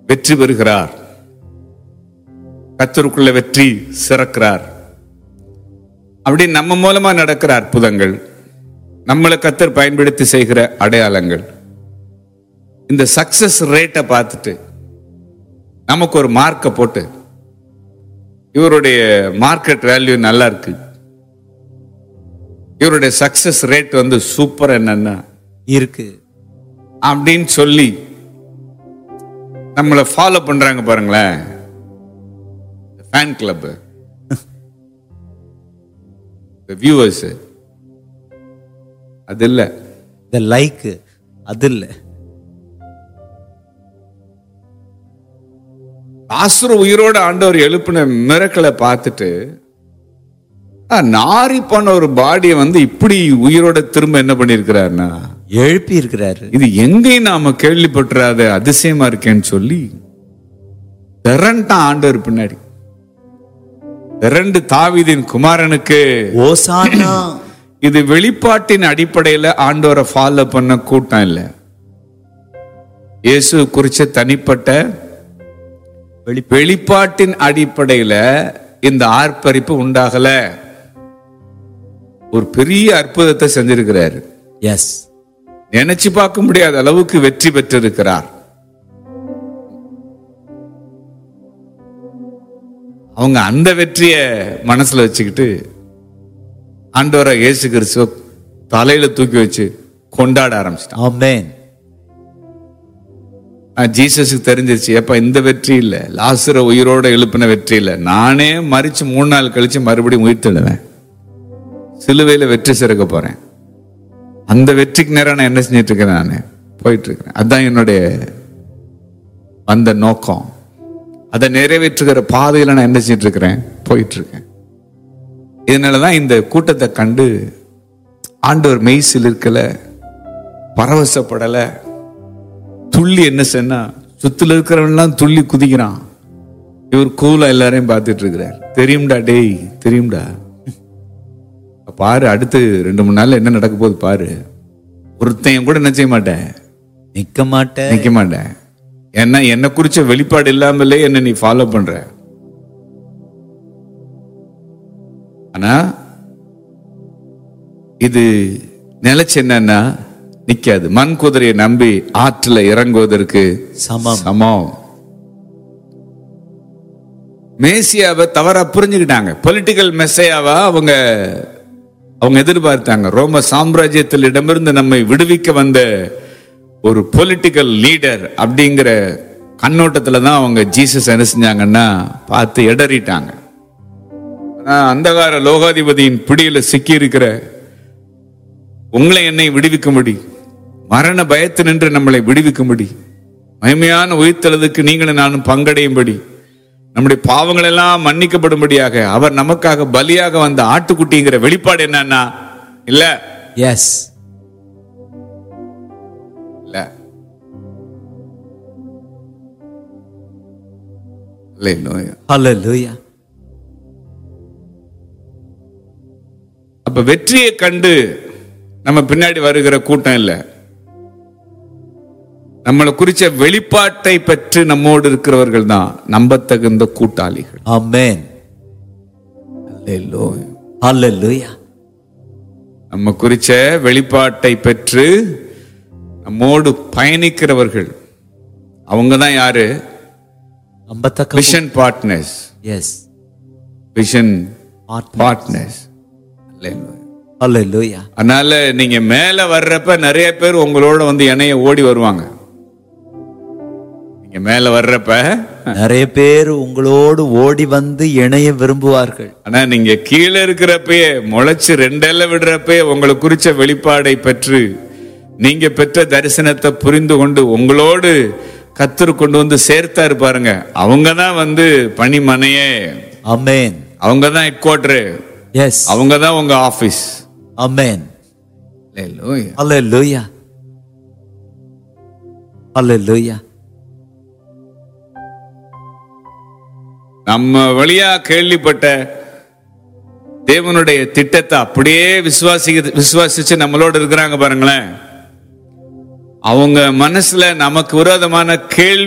வெற்றி பெறுகிறார் கத்தருக்குள்ள வெற்றி சிறக்கிறார் அப்படி நம்ம மூலமா நடக்கிற அற்புதங்கள் நம்மளை கத்தர் பயன்படுத்தி செய்கிற அடையாளங்கள் இந்த சக்சஸ் ரேட்டை பார்த்துட்டு நமக்கு ஒரு மார்க்கை போட்டு இவருடைய மார்க்கெட் வேல்யூ நல்லா இருக்கு இவருடைய சக்சஸ் ரேட் வந்து சூப்பர் என்னன்னா இருக்கு அப்படின்னு சொல்லி நம்மளை ஃபாலோ பண்றாங்க பாருங்களேன் ஃபேன் கிளப் வியூவர்ஸ் அது இல்ல இந்த லைக் அது இல்ல ஆசுர உயிரோட ஆண்டவர் எழுப்பின மிரக்களை பார்த்துட்டு ஆ, நாறி போன ஒரு பாடியை வந்து இப்படி உயிரோட திரும்ப என்ன பண்ணியிருக்கிறாருன்னா எழுப்பி இருக்கிறாரு இது எங்கேயும் நாம கேள்விப்பட்டுறாத அதிசயமா இருக்கேன்னு சொல்லி திரண்டான் ஆண்டவர் பின்னாடி திரண்டு தாவீதின் குமாரனுக்கு ஓசானா இது வெளிப்பாட்டின் அடிப்படையில ஆண்டவரை ஃபாலோ பண்ண கூட்டம் இல்ல இயேசு குறிச்ச தனிப்பட்ட வெளி- வெளிப்பாட்டின் அடிப்படையில இந்த ஆர்ப்பரிப்பு உண்டாகல ஒரு பெரிய அற்புதத்தை செஞ்சிருக்கிறாரு எஸ் நினைச்சு பார்க்க முடியாத அளவுக்கு வெற்றி பெற்றிருக்கிறார் அவங்க அந்த வெற்றிய மனசுல வச்சுக்கிட்டு ஆண்டவரை இயேசு கிறிஸ்துவ தலையில தூக்கி வச்சு கொண்டாட ஆரம்பிச்சிட்டான் ஆமென் ஜீசஸுக்கு தெரிஞ்சிருச்சு எப்ப இந்த வெற்றி இல்ல லாசுர உயிரோட எழுப்பின வெற்றி இல்ல நானே மறிச்சு மூணு நாள் கழிச்சு மறுபடியும் உயிர் தழுவேன் சிலுவையில வெற்றி சிறக்க போறேன் அந்த வெற்றிக்கு நேரம் நான் என்ன செஞ்சிட்டு இருக்கேன் நான் போயிட்டு இருக்கிறேன் அதான் என்னுடைய அந்த நோக்கம் அதை நிறைவேற்றுகிற பாதையில நான் என்ன செஞ்சிட்டு இருக்கிறேன் போயிட்டு இருக்கேன் இதனாலதான் இந்த கூட்டத்தை கண்டு ஆண்டவர் மெய்சில் இருக்கல பரவசப்படல துள்ளி என்ன சொன்னா சுத்துல இருக்கிறவன்லாம் துள்ளி குதிக்கிறான் இவர் கூலா எல்லாரையும் பார்த்துட்டு இருக்கிறார் தெரியும்டா டேய் தெரியும்டா பாரு அடுத்து ரெண்டு மூணு நாள்ல என்ன நடக்க போகுது பாரு ஒருத்தையும் கூட என்ன செய்ய மாட்டேன் நிக்க மாட்டேன் நிக்க மாட்டேன் ஏன்னா என்ன குறிச்ச வெளிப்பாடு இல்லாமலே என்ன நீ ஃபாலோ பண்ற ஆனா இது நிலைச்சு என்னன்னா நிக்காது மண் குதிரையை நம்பி ஆற்றுல இறங்குவதற்கு சமம் சமம் மேசியாவை தவறா புரிஞ்சுக்கிட்டாங்க பொலிட்டிக்கல் மெஸ்ஸையாவா அவங்க அவங்க எதிர்பார்த்தாங்க ரோம சாம்ராஜ்யத்தில் இடமிருந்து நம்மை விடுவிக்க வந்த ஒரு பொலிட்டிக்கல் லீடர் அப்படிங்கிற கண்ணோட்டத்துல தான் அவங்க ஜீசஸ் என்ன செஞ்சாங்கன்னா பார்த்து இடறிட்டாங்க ஆனா அந்தகார லோகாதிபதியின் பிடியில சிக்கி இருக்கிற உங்களை என்னை விடுவிக்கும்படி மரண பயத்து நின்று நம்மளை விடுவிக்கும்படி மகிமையான உயிர்த்தெழுதுக்கு நீங்களும் நானும் பங்கடையும்படி நம்முடைய பாவங்கள் எல்லாம் மன்னிக்கப்படும்படியாக அவர் நமக்காக பலியாக வந்த ஆட்டுக்குட்டிங்கிற வெளிப்பாடு என்னன்னா இல்ல எஸ் இல்ல Hallelujah. ஹalleluya அப்ப வெற்றியை கண்டு நம்ம பின்னாடி வருகிற கூட்டம் இல்ல நம்மளை குறிச்ச வெளிப்பாட்டை பெற்று நம்மோடு இருக்கிறவர்கள் தான் நம்பத்தகுந்த கூட்டாளிகள் ஆமென் Hallelujah. ஹalleluya நம்ம குறிச்ச வெளிப்பாட்டை பெற்று நம்மோடு பயணிக்கிறவர்கள் அவங்க தான் யாரு நம்பத்தக்க vision partners S vision partners ஹalleluya அதனால நீங்க மேல வர்றப்ப நிறைய பேர் உங்களோட வந்து இணைய ஓடி வருவாங்க நீங்க மேல வர்றப்ப நிறைய பேர் உங்களோடு ஓடி வந்து இணைய விரும்புவார்கள் ஆனா நீங்க கீழே இருக்கிறப்பயே முளைச்சு ரெண்டெல்ல விடுறப்பயே உங்களை குறிச்ச வெளிப்பாடை பெற்று நீங்க பெற்ற தரிசனத்தை புரிந்து கொண்டு உங்களோடு கத்தர் கொண்டு வந்து சேர்த்தாரு பாருங்க அவங்க தான் வந்து பணிமனையே ஆமென் அவங்க தான் ஹெட் குவார்டரு எஸ் அவங்க தான் உங்க ஆபீஸ் ஆமென் ஹalleluya ஹalleluya நம்ம வழியா கேள்விப்பட்ட தேவனுடைய திட்டத்தை அப்படியே விசுவாசி விசுவாசிச்சு நம்மளோட இருக்கிறாங்க பாருங்களேன் அவங்க மனசுல நமக்கு விரோதமான கேள்வி